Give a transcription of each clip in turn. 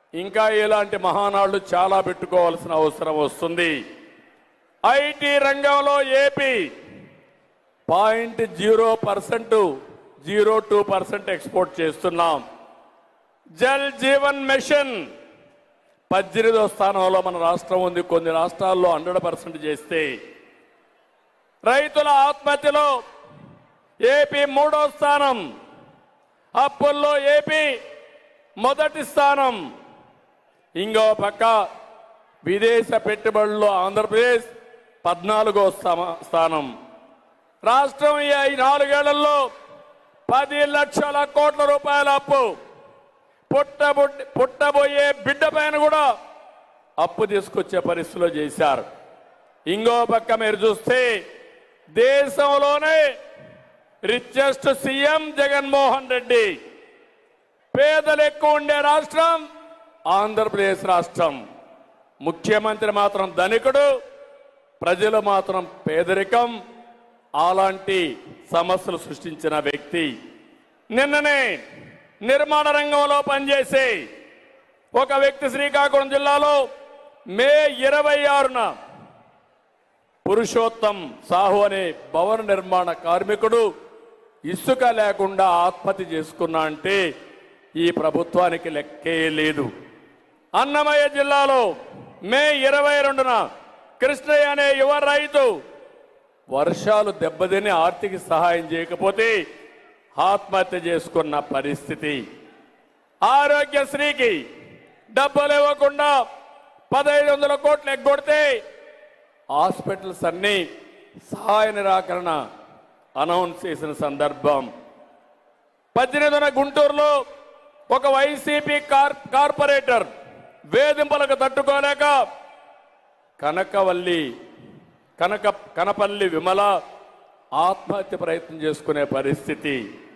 ఇంకా ఇలాంటి మహానాళ్ళు చాలా పెట్టుకోవాల్సిన అవసరం వస్తుంది ఐటీ రంగంలో AP point zero percent zero two percent export చేస్తున్నాం జల్ జీవన్ మిషన్ పద్దెనిమిదో స్థానంలో మన రాష్ట్రం ఉంది కొన్ని రాష్ట్రాల్లో హండ్రెడ్ పర్సెంట్ చేస్తే రైతుల ఆత్మహత్యలో ఏపీ మూడో స్థానం అప్పుల్లో ఏపీ మొదటి స్థానం ఇంకో పక్క విదేశ పెట్టుబడుల్లో ఆంధ్రప్రదేశ్ పద్నాలుగో స్థమ- స్థానం రాష్ట్రం ఈ ఐ- నాలుగేళ్లలో పది లక్షల కోట్ల రూపాయల అప్పు పుట్టబుడ్ పుట్టబోయే బిడ్డ పైన కూడా అప్పు తీసుకొచ్చే పరిస్థితిలో చేశారు ఇంకో పక్క మీరు చూస్తే దేశంలోనే రిచెస్ట్ సీఎం జగన్మోహన్ రెడ్డి పేదలు ఎక్కువ ఉండే రాష్ట్రం ఆంధ్రప్రదేశ్ రాష్ట్రం ముఖ్యమంత్రి మాత్రం ధనికుడు ప్రజలు మాత్రం పేదరికం అలాంటి సమస్యలు సృష్టించిన వ్యక్తి నిన్ననే నిర్మాణ రంగంలో పనిచేసే ఒక వ్యక్తి శ్రీకాకుళం జిల్లాలో మే ఇరవై ఆరున పురుషోత్తం సాహు అనే భవన నిర్మాణ కార్మికుడు ఇసుక లేకుండా ఆత్మహత్య చేసుకున్నా అంటే ఈ ప్రభుత్వానికి లెక్కే లేదు అన్నమయ్య జిల్లాలో మే ఇరవై రెండున కృష్ణయ్య అనే యువ రైతు వర్షాలు దెబ్బతిని ఆర్థిక సహాయం చేయకపోతే ఆత్మహత్య చేసుకున్న పరిస్థితి ఆరోగ్యశ్రీకి డబ్బులు ఇవ్వకుండా పదహైదు వందల కోట్లు ఎగ్గొడితే హాస్పిటల్స్ అన్ని సహాయ నిరాకరణ అనౌన్స్ చేసిన సందర్భం పద్దెనిమిదిన గుంటూరులో ఒక వైసీపీ కార్ కార్పొరేటర్ వేధింపులకు తట్టుకోలేక కనకవల్లి కనక కనపల్లి విమల ఆత్మహత్య ప్రయత్నం చేసుకునే పరిస్థితి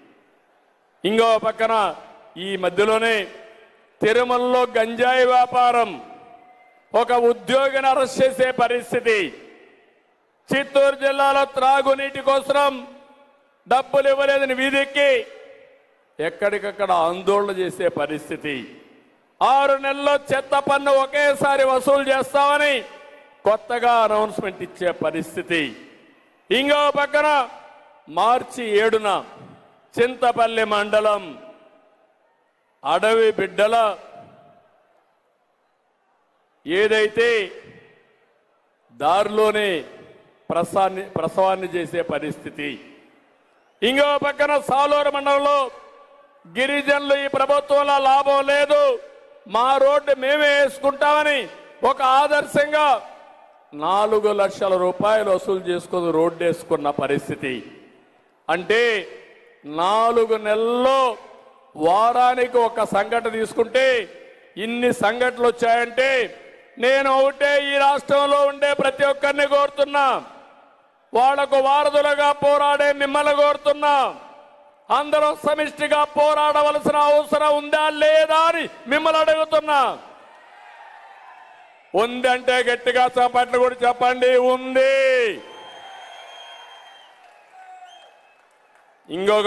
ఇంకో పక్కన ఈ మధ్యలోనే తిరుమలలో గంజాయి వ్యాపారం ఒక ఉద్యోగిని అరెస్ట్ చేసే పరిస్థితి చిత్తూరు జిల్లాలో త్రాగునీటి కోసం డబ్బులు ఇవ్వలేదని వీధెక్కి ఎక్కడికక్కడ ఆందోళన చేసే పరిస్థితి ఆరు నెలల్లో చెత్త పన్ను ఒకేసారి వసూలు చేస్తామని కొత్తగా అనౌన్స్మెంట్ ఇచ్చే పరిస్థితి ఇంకో పక్కన మార్చి ఏడున చింతపల్లి మండలం అడవి బిడ్డల ఏదైతే దారిలోనే ప్రసాన్ని ప్రసవాన్ని చేసే పరిస్థితి ఇంకో పక్కన సాలూరు మండలంలో గిరిజనులు ఈ ప్రభుత్వంలో లాభం లేదు మా రోడ్డు మేమే వేసుకుంటామని ఒక ఆదర్శంగా నాలుగు లక్షల రూపాయలు వసూలు చేసుకుని రోడ్డు వేసుకున్న పరిస్థితి అంటే నాలుగు నెలల్లో వారానికి ఒక సంఘటన తీసుకుంటే ఇన్ని సంఘటనలు వచ్చాయంటే నేను ఒకటే ఈ రాష్ట్రంలో ఉండే ప్రతి ఒక్కరిని కోరుతున్నా వాళ్లకు వారధులుగా పోరాడే మిమ్మల్ని కోరుతున్నా అందరూ సమిష్టిగా పోరాడవలసిన అవసరం ఉందా లేదా అని మిమ్మల్ని అడుగుతున్నా ఉందంటే గట్టిగా చప్పట్లు కూడా చెప్పండి ఉంది ఇంకొక